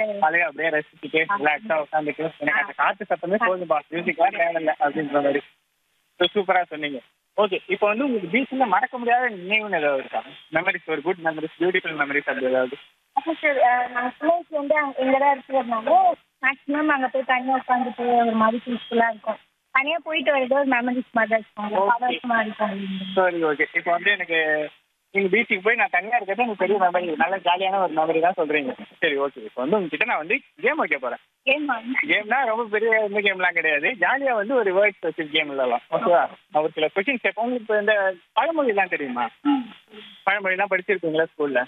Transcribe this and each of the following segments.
மலையை அப்படியே ரசிச்சுட்டு ரிலாக்ஸா உட்காந்துட்டு எனக்கு அந்த காத்து சத்தமே போதும்பா மியூசிக்லாம் தேவையில்லை அப்படின்ற மாதிரி சூப்பரா சொன்னீங்க ஓகே இப்போ வந்து உங்களுக்கு பீச்ல மறக்க முடியாத நினைவுன்னு ஏதாவது இருக்கா மெமரிஸ் ஒரு குட் மெமரிஸ் பியூட்டிஃபுல் மெமரிஸ் அப்படி ஏதாவது அப்போ சார் நாங்கள் சின்ன வயசுல வந்து அங்க- இங்க தான் இருக்கிறதுனால மேக்ஸிமம் அங்கே போய் தனியாக உட்காந்துட்டு ஒரு மாதிரி பீஸ்ஃபுல்லாக இருக்கும் தனியாக போயிட்டு வரது ஒரு மெமரிஸ் மாதிரி தான் இருக்கும் Okay. பவர்ஸ் மாதிரி இருக்கும் சரி ஓகே இப்போ வந்து எனக்கு நீங்க பீச்சுக்கு போய் நான் தனியா இருக்கிறது எனக்கு பெரிய மெமரி நல்ல ஜாலியான ஒரு மெமரி தான் சொல்றீங்க சரி ஓகே இப்போ வந்து உங்ககிட்ட நான் வந்து கேம் வைக்க போறேன் கேம் கேம்னா ரொம்ப பெரிய இந்த கேம்லாம் கிடையாது ஜாலியா வந்து ஒரு வேர்ட்ஸ் வச்சு கேம் விளையாடலாம் ஓகேவா நான் ஒரு சில கொஸ்டின்ஸ் கேட்பேன் உங்களுக்கு இப்போ இந்த பழமொழிலாம் தெரியுமா பழமொழிலாம் படிச்சிருக்கீங்களா ஸ்கூல்ல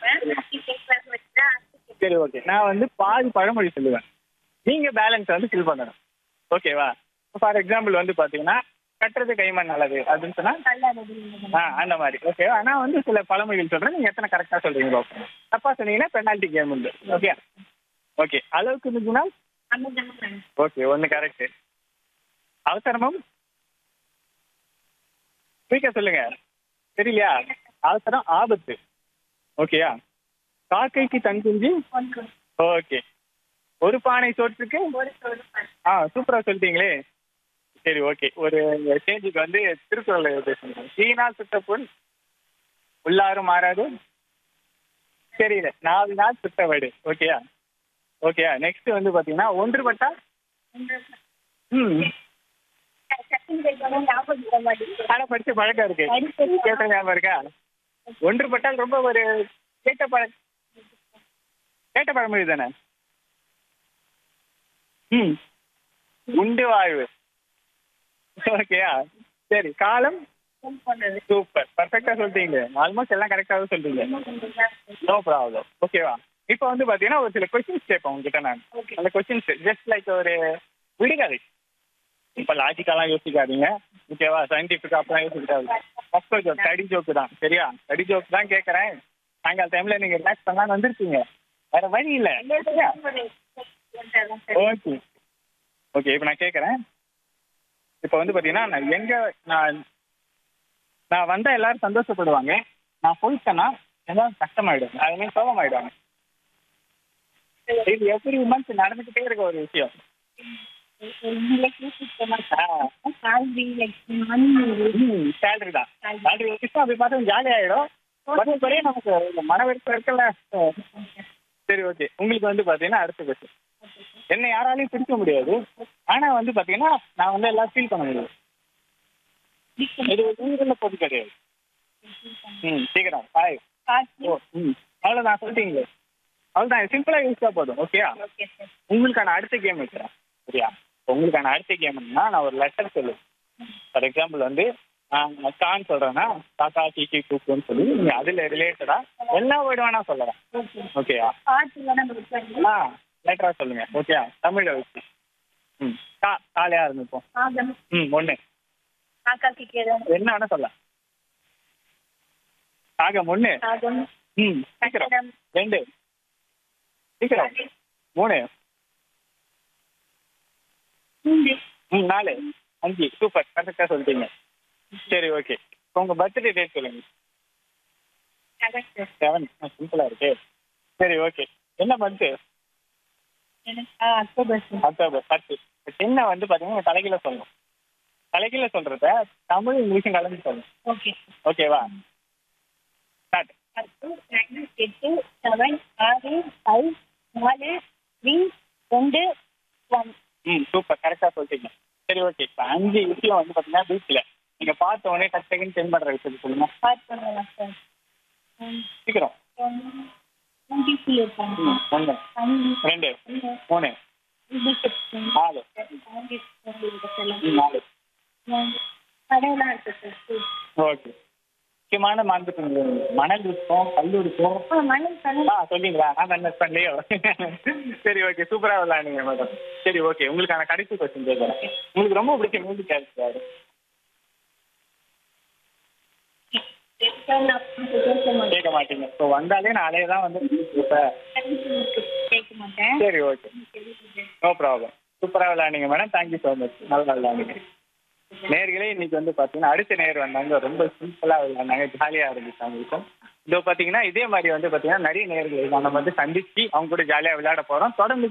சரி ஓகே நான் வந்து பாதி பழமொழி சொல்லுவேன் நீங்க பேலன்ஸ் வந்து ஃபில் பண்ணணும் ஓகேவா ஃபார் எக்ஸாம்பிள் வந்து பாத்தீங்கன்னா கட்டுறது கைமண் நல்லது அப்படின்னு சொன்னா ஆ அந்த மாதிரி ஓகே ஆனா வந்து சில பழமொழிகள் சொல்றேன் நீங்க எத்தனை கரெக்டா சொல்றீங்க பார்ப்போம் தப்பா சொன்னீங்கன்னா பெனால்ட்டி கேம் உண்டு ஓகே ஓகே அளவுக்கு மிஞ்சினா ஓகே ஒன்னு கரெக்ட் அவசரமும் ஸ்பீக்கர் சொல்லுங்க தெரியலையா அவசரம் ஆபத்து ஓகேயா காக்கைக்கு தன் குஞ்சு ஓகே ஒரு பானை சோற்றுக்கு ஆ சூப்பரா சொல்லிட்டீங்களே சரி ஓகே ஒரு ஸ்டேஜுக்கு வந்து திருக்குறள் பேசுங்க சீனால் சுட்ட புண் உள்ளாரும் மாறாது தெரியல நாலு நாள் சுட்ட வடு ஓகேயா ஓகேயா நெக்ஸ்ட் வந்து பாத்தீங்கன்னா ஒன்றுபட்டா ம் ஆனா படிச்ச பழக்கம் இருக்கு கேட்ட ஞாபகம் இருக்கா ஒன்றுபட்டால் ரொம்ப ஒரு கேட்ட பழ கேட்ட பழமொழி தானே ம் உண்டு வாழ்வு ஓகேயா சரி காலம் சூப்பர் பர்ஃபெக்டா சொல்லிட்டீங்க ஆல்மோஸ்ட் எல்லாம் கரெக்டாக சொல்றீங்க நோ ப்ராப்ளம் ஓகேவா இப்போ வந்து பாத்தீங்கன்னா ஒரு சில கொஸ்டின்ஸ் கேட்பேன் உங்ககிட்ட நான் அந்த கொஸ்டின்ஸ் ஜஸ்ட் லைக் ஒரு விடுகதை இப்போ லாஜிக்கெல்லாம் யோசிக்காதீங்க ஓகேவா சயின்டிஃபிக் அப்பெல்லாம் யோசிக்காது ஃபர்ஸ்ட் ஜோக் ஸ்டடி ஜோக்கு தான் சரியா ஸ்டடி ஜோக் தான் கேட்குறேன் சாயங்கால டைம்ல நீங்க ரிலாக்ஸ் பண்ணலாம்னு வந்திருக்கீங்க வேற வழி இல்லை ஓகே ஓகே இப்போ நான் கேட்குறேன் இப்போ வந்து பார்த்தீங்கன்னா நான் எங்க நான் நான் வந்தா எல்லாரும் சந்தோஷப்படுவாங்க நான் போயிட்டேன்னா எல்லாரும் கஷ்டமாயிடுவாங்க அது மீன் சோகமாயிடுவாங்க இது எவ்ரி மந்த் நடந்துக்கிட்டே இருக்க ஒரு விஷயம் சேலரி தான் சேலரி வச்சுட்டு அப்படி பார்த்தா ஜாலி ஆயிடும் மற்றபடி நமக்கு இந்த மன வெறுப்பு இருக்குல்ல சரி ஓகே உங்களுக்கு வந்து பார்த்தீங்கன்னா அடுத்த கொஸ்டின் என்னை யாராலையும் பிடிக்க முடியாது ஆனா வந்து பாத்தீங்கன்னா நான் வந்து எல்லாம் ஃபீல் பண்ண முடியும் இது உயிரிழந்த பொது கிடையாது ம் சீக்கிரம் பாய் ஓ ம் அவ்வளோதான் சொல்லிட்டீங்களே அவ்வளோதான் சிம்பிளாக யூஸாக போதும் ஓகேயா உங்களுக்கான அடுத்த கேம் வைக்கிறேன் சரியா உங்களுக்கான அடுத்த கேம்னா நான் ஒரு லெட்டர் சொல்லுவேன் ஃபார் எக்ஸாம்பிள் வந்து கான் சொல்றேன்னா தாத்தா கீக்கி கூப்புன்னு சொல்லி நீங்க அதுல ரிலேட்டடா எல்லா வேர்டு வேணா சொல்லலாம் ஓகேயா ஆ லெட்டரா சொல்லுங்க ஓகேயா தமிழ்ல வச்சு ம் கா காலையா இருந்துப்போம் ம் ஒண்ணு என்ன வேணா சொல்லலாம் காகம் ஒண்ணு ம் சீக்கிரம் ரெண்டு சீக்கிரம் மூணு ம் நாலு அஞ்சு சூப்பர் கரெக்டாக சொல்லிட்டீங்க சரி ஓகே இப்போ உங்கள் பர்த்டே டேட் சொல்லுங்க செவன் சிம்பிளாக இருக்கு சரி ஓகே என்ன மந்த்து அக்டோபர் பத்து சின்ன வந்து பார்த்தீங்கன்னா தலைகீழ சொல்லணும் தலைகீழ சொல்கிறத தமிழ் இங்கிலீஷும் கலந்து சொல்லணும் ஓகேவா ஸ்டார்ட் எட்டு செவன் ஆறு ஃபைவ் நாலு த்ரீ ரெண்டு ஒன் ம் சூப்பர் கரெக்டாக சொல்லிட்டீங்க சரி ஓகே இப்போ அஞ்சு விஷயம் வந்து பார்த்தீங்கன்னா பீச்சில் நீங்கள் பார்த்த உடனே டச் செகண்ட் சென்ட் பண்ணுற விஷயத்தை சொல்லுங்க ஸ்டார்ட் பண்ணலாம் சார் சீக்கிரம் டிசி இருக்காங்க ம் ஒன்று ரெண்டு மூணு நாலு ம், நாலு கடையெல்லாம் இருக்கு சார் ஓகே முக்கியமான மாண்புக்கு மணல் இருக்கும் கல் இருக்கும் ஆ மணல் கணல் ஆ சொன்னீங்களா நான் கன்வெர்ட் பண்ணலையோ சரி ஓகே சூப்பரா விளையாடுங்க மேடம் சரி ஓகே உங்களுக்கான கடைசி கொஸ்டின் கேட்குறேன் உங்களுக்கு ரொம்ப பிடிச்ச மியூசிக் கேரக்டர் கேட்க மாட்டீங்க ஸோ வந்தாலே நாளே தான் வந்து கேட்பேன் கேட்க மாட்டேன் சரி ஓகே நோ ப்ராப்ளம் சூப்பராக விளையாடுங்க மேடம் தேங்க்யூ ஸோ மச் நல்லா விளையாடுங்க நேர்களே இன்னைக்கு வந்து பார்த்தீங்கன்னா அடுத்த நேர் வந்தாங்க ரொம்ப சிம்பிளாக விளையாண்டாங்க ஜாலியாக இருந்துச்சு அவங்களுக்கும் இதோ பார்த்தீங்கன்னா இதே மாதிரி வந்து பார்த்தீங்கன்னா நிறைய நேர்களை நம்ம வந்து சந்திச்சு அவங்க கூட ஜாலியாக விளையாட போகிறோம் தொடர்ந்து